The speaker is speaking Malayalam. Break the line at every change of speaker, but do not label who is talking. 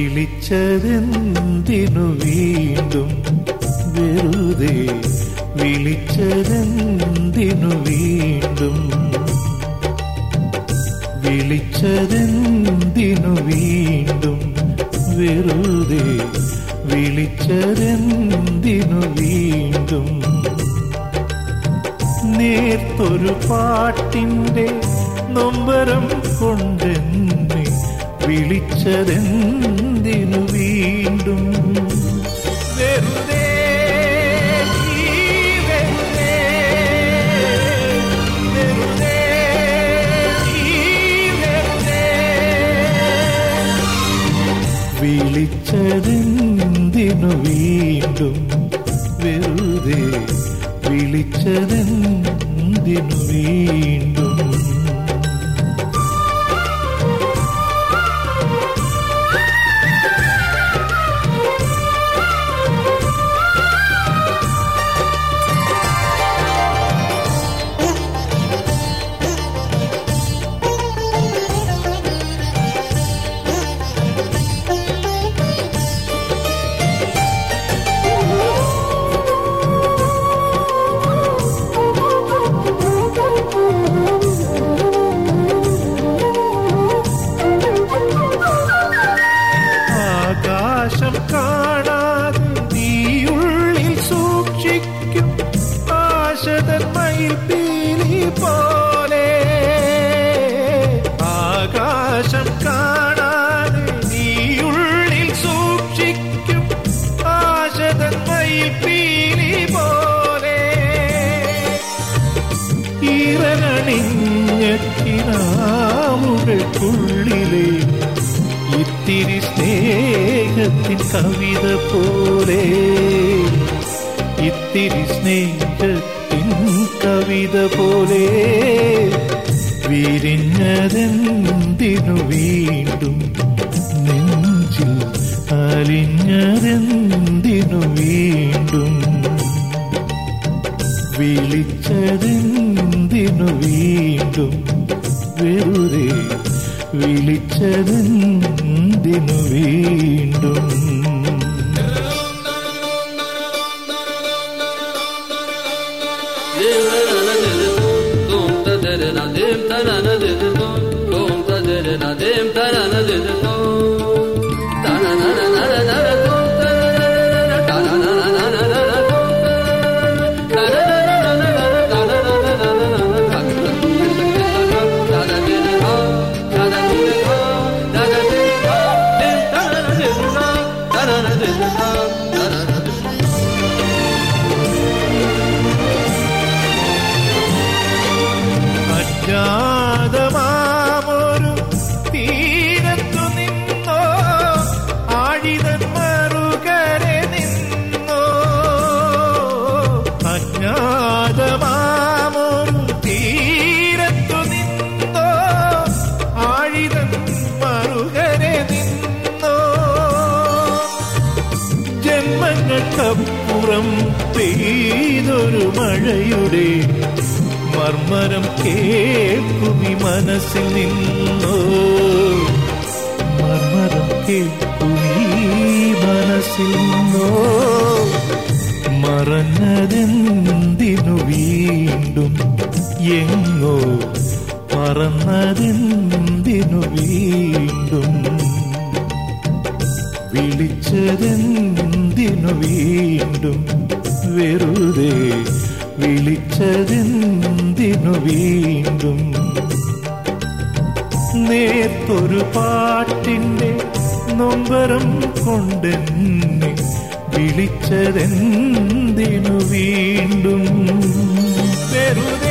വിളിച്ചതെന്തിനു വീണ്ടും വെറുതെ വിളിച്ചതെന്തിനു വീണ്ടും വിളിച്ചതെന്തിനു വീണ്ടും വെറുതെ വിളിച്ചതെന്തിനു വീണ്ടും നേർത്തൊരു പാട്ടിന്റെ നൊമ്പരം കൊണ്ടെന്നെ വിളിച്ചതെന്തിനു വീണ്ടും വെറുതെ ഈ വെറുതെ, വെറുതെ ഈ വെറുതെ. വിളിച്ചതെന്തിനു വീണ്ടും വെറുതെ വിളിച്ചതെന്തിനു വീണ്ടും ആകാശം കാണാതെ നീയുള്ളിൽ സൂക്ഷിക്കും ആശതൻ മയിൽപ്പീലി പോലെ ആകാശം കാണാതെ നീയുള്ളിൽ സൂക്ഷിക്കും ആശതൻ മയിൽപ്പീലി പോലെ ഈറനണിഞ്ഞ കിനാവുകൾക്കുള്ളിലെ ഇത്തിരി സ്നേഹത്തിൻ കവിത പോലെ ഇത്തിരി സ്നേഹത്തിൻ കവിത പോലെ വിരിഞ്ഞതെന്തിനു വീണ്ടും നെഞ്ചിൽ അലിഞ്ഞതെന്തിനു വീണ്ടും വിളിച്ചതെന്തിനു വീണ്ടും വെറുതെ വിളിച്ചതെന്തിനു വീണ്ടും അജ്ഞാതമാമൊരു തീരത്തു നിന്നോ ആഴിതൻ മറുകരെ നിന്നോ അജ്ഞാതമാമൊരു തീരത്തു നിന്നോ ആഴിതൻ മറുകരെ നിന്നോ ജന്മങ്ങൾക്കപ്പുറം പെയ്തൊരു മഴയുടെ മർമ്മരം കേൾക്കുമി മനസ്സിൽ നിന്നോ മർമ്മരം കേൾക്കുമി മനസ്സിൽ നിന്നോ മറഞ്ഞതെന്തിനു വീണ്ടും എങ്ങോ പറന്നതെന്തിനു വീണ്ടും വിളിച്ചതെന്തിനു വീണ്ടും വെറുതെ വിളിച്ചതെന്തിനു വീണ്ടും നേർത്തൊരു പാട്ടിന്റെ നൊമ്പരം കൊണ്ടെന്നെ വിളിച്ചതെന്തിനു വീണ്ടും വെറുതെ